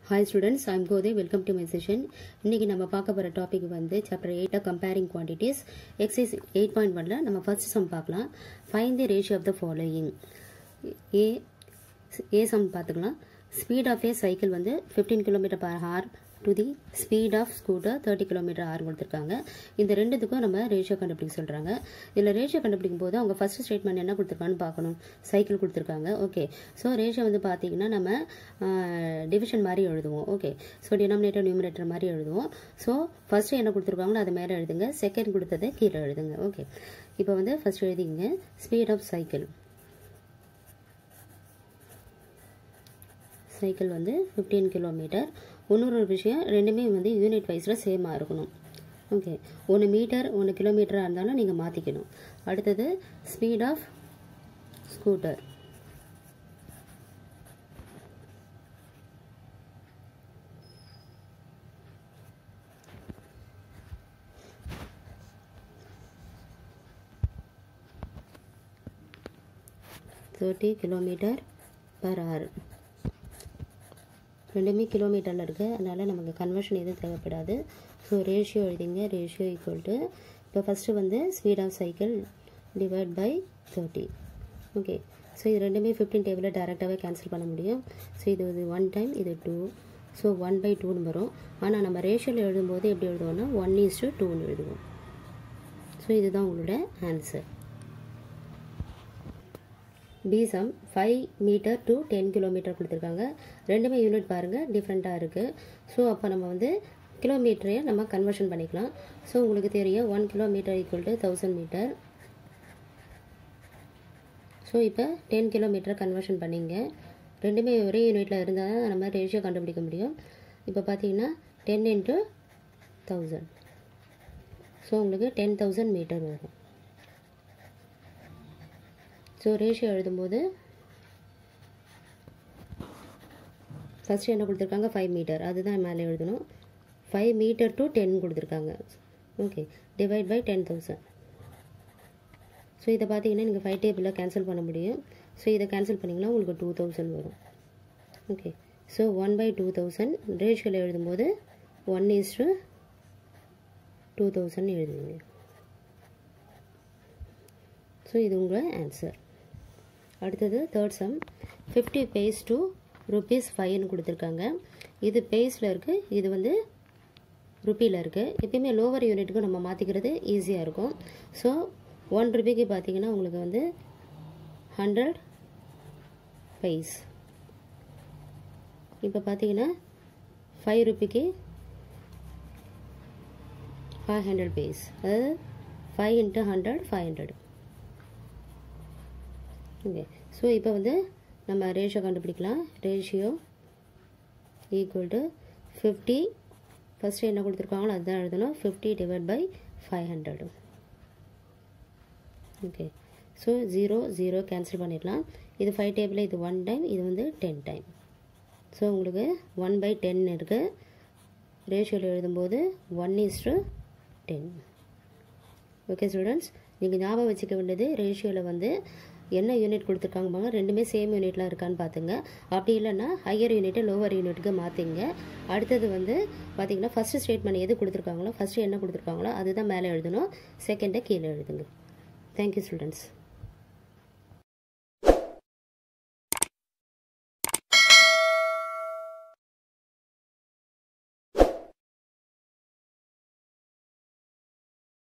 hi students I'm கோதே welcome to my session இன்றைக்கி நம்ம பார்க்க போகிற டாபிக் வந்து சாப்டர் எயிட்டாக comparing quantities exercise eight point ஒனில் நம்ம ஃபர்ஸ்ட் சம் பார்க்கலாம் find the ratio of the following a a sum பார்த்துக்கலாம் ஸ்பீட் ஆஃப் ஏ சைக்கிள் வந்து fifteen kilometre per hour to the speed of scooter thirty kilometre hour கொடுத்துருக்காங்க இந்த ரெண்டுத்துக்கும் நம்ம ratio கண்டுபிடிக்க சொல்கிறாங்க இதில் ரேஷியோ கண்டுபிடிக்கும் போது அவங்க ஃபர்ஸ்ட் ஸ்டேட்மெண்ட் என்ன கொடுத்துருக்கான்னு பார்க்கணும் சைக்கிள் கொடுத்துருக்காங்க ஓகே ஸோ ரேஷியோ வந்து பார்த்தீங்கன்னா நம்ம டிவிஷன் மாதிரி எழுதுவோம் ஓகே ஸோ டினாமினேட்டர் நியூமினேட்டர் மாதிரி எழுதுவோம் ஸோ ஃபர்ஸ்ட் என்ன கொடுத்துருக்காங்களோ அதை மேலே எழுதுங்க செகண்ட் கொடுத்ததை கீழே எழுதுங்க ஓகே இப்போ வந்து ஃபர்ஸ்ட் எழுதிங்க ஸ்பீட் ஆஃப் சைக்கிள் சைக்கிள் வந்து ஃபிஃப்டீன் கிலோமீட்டர் இன்னொரு ஒரு விஷயம் ரெண்டுமே வந்து யூனிட் வைஸில் சேமாக இருக்கணும் ஓகே ஒன்று மீட்டர் ஒன்று கிலோமீட்டராக இருந்தாலும் நீங்கள் மாற்றிக்கணும் அடுத்தது speed of scooter thirty kilometre per hour ரெண்டுமே கிலோமீட்டரில் இருக்குது அதனால் நமக்கு கன்வர்ஷன் எதுவும் தேவைப்படாது ஸோ ரேஷியோ எழுதிங்க ரேஷியோ ஈக்குவல் டு இப்போ ஃபஸ்ட்டு வந்து speed of cycle divide by thirty okay so இது ரெண்டுமே ஃபிஃப்டின் டேபிளில் டேரெக்டாகவே கேன்சல் பண்ண முடியும் ஸோ இது இது ஒன் டைம் இது டூ ஸோ ஒன் பை டூன்னு வரும் ஆனால் நம்ம ரேஷியோவில் எழுதும்போது எப்படி எழுதுவோம்னா ஒன் இஸ் டு டூன்னு எழுதுவோம் ஸோ இதுதான் உங்களோட ஆன்சர் பிசம் five metre to ten kilometre கொடுத்துருக்காங்க ரெண்டுமே யூனிட் பாருங்கள் டிஃப்ரெண்ட்டாக இருக்குது ஸோ அப்போ நம்ம வந்து கிலோமீட்டரையே நம்ம கன்வர்ஷன் பண்ணிக்கலாம் ஸோ உங்களுக்கு தெரியும் one kilometre equal to thousand metre so இப்போ டென் கிலோமீட்டர் கன்வர்ஷன் பண்ணிங்க ரெண்டுமே ஒரே யூனிட்டில் இருந்தால் தான் நம்ம ரேஷியோ கண்டுபிடிக்க முடியும் இப்போ பார்த்தீங்கன்னா டென் இன்ட்டு தௌசண்ட் ஸோ உங்களுக்கு டென் தௌசண்ட் மீட்டர் வரும் ஸோ ரேஷியோ எழுதும்போது ஃபஸ்ட்டு என்ன கொடுத்துருக்காங்க ஃபைவ் மீட்டர் அதுதான் மேலே எழுதணும் ஃபைவ் மீட்டர் டு டென் கொடுத்துருக்காங்க okay divide by ten thousand so இதை பார்த்தீங்கன்னா நீங்கள் ஃபைவ் டேபிளில் கேன்சல் பண்ண முடியும் ஸோ இதை கேன்சல் பண்ணிங்கன்னா உங்களுக்கு டூ தௌசண்ட் வரும் okay so one by two thousand ரேஷியோவில் எழுதும்போது one is to two thousand எழுதுவீங்க ஸோ இது உங்கள் ஆன்சர் அடுத்தது third sum fifty paise to rupees ஃபைவ்னு கொடுத்துருக்காங்க இது பேஸில் இருக்குது இது வந்து ருப்பியில் இருக்குது எப்பயுமே லோவர் யூனிட்டுக்கு நம்ம மாற்றிக்கிறது ஈஸியாக இருக்கும் ஸோ ஒன் ருபிக்கு பார்த்தீங்கன்னா உங்களுக்கு வந்து ஹண்ட்ரட் பைஸ் இப்போ பார்த்தீங்கன்னா ஃபைவ் ருபிக்கு ஃபைவ் ஹண்ட்ரட் பைஸ் அதாவது five into hundred five hundred okay so இப்போ வந்து நம்ம ரேஷியோ கண்டுபிடிக்கலாம் ratio equal to fifty first என்ன கொடுத்துருக்காங்களோ அதுதான் எழுதணும் fifty divide by five hundred okay so zero zero cancel பண்ணிடலாம் இது ஃபைவ் டேபிள் இது ஒன் டைம் இது வந்து டென் டைம் ஸோ உங்களுக்கு ஒன் பை டென் இருக்குது ரேஷியோவில் எழுதும்போது one is to ten okay students நீங்கள் ஞாபகம் வச்சுக்க வேண்டியது ரேஷியோவில் வந்து என்ன யூனிட் கொடுத்துருக்காங்க பாருங்க ரெண்டுமே சேம் யூனிட்டில் இருக்கான்னு பார்த்துங்க அப்படி இல்லைன்னா ஹையர் யூனிட்டை லோவர் யூனிட்டுக்கு மாற்றிங்க அடுத்தது வந்து பார்த்தீங்கன்னா ஃபஸ்ட்டு ஸ்டேட்மெண்ட் எது கொடுத்துருக்காங்களோ ஃபஸ்ட்டு என்ன கொடுத்துருக்காங்களோ அதுதான் மேலே எழுதணும் செகண்டை கீழே எழுதுங்க தேங்க்யூ ஸ்டூடெண்ட்ஸ்